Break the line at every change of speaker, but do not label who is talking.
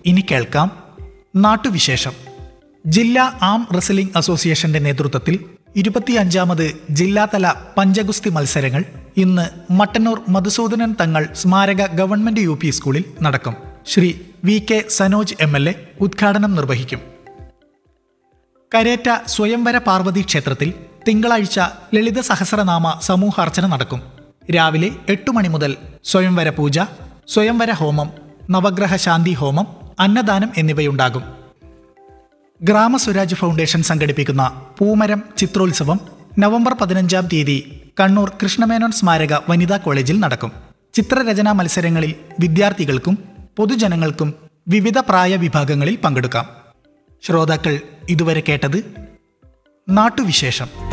ഇനി കേൾക്കാം നാട്ടുവിശേഷം ജില്ലാ ആം റെസ്ലിംഗ് അസോസിയേഷന്റെ നേതൃത്വത്തിൽ ഇരുപത്തിയഞ്ചാമത് ജില്ലാതല പഞ്ചഗുസ്തി മത്സരങ്ങൾ ഇന്ന് മട്ടന്നൂർ മധുസൂദനൻ തങ്ങൾ സ്മാരക ഗവൺമെന്റ് യു പി സ്കൂളിൽ നടക്കും Shri V K Sanoj M L A ഉദ്ഘാടനം നിർവഹിക്കും കരേറ്റ സ്വയംവര പാർവതി ക്ഷേത്രത്തിൽ തിങ്കളാഴ്ച ലളിത സഹസ്രനാമ സമൂഹാർച്ചന നടക്കും രാവിലെ എട്ടു മണി മുതൽ സ്വയംവര പൂജ സ്വയംവര ഹോമം നവഗ്രഹ ശാന്തി ഹോമം അന്നദാനം എന്നിവയുണ്ടാകും ഗ്രാമസ്വരാജ് ഫൗണ്ടേഷൻ സംഘടിപ്പിക്കുന്ന പൂമരം ചിത്രോത്സവം നവംബർ പതിനഞ്ചാം തീയതി കണ്ണൂർ കൃഷ്ണമേനോൻ സ്മാരക വനിതാ കോളേജിൽ നടക്കും ചിത്രരചനാ മത്സരങ്ങളിൽ വിദ്യാർത്ഥികൾക്കും പൊതുജനങ്ങൾക്കും വിവിധ പ്രായ വിഭാഗങ്ങളിൽ പങ്കെടുക്കാം ശ്രോതാക്കൾ ഇതുവരെ കേട്ടത് നാട്ടുവിശേഷം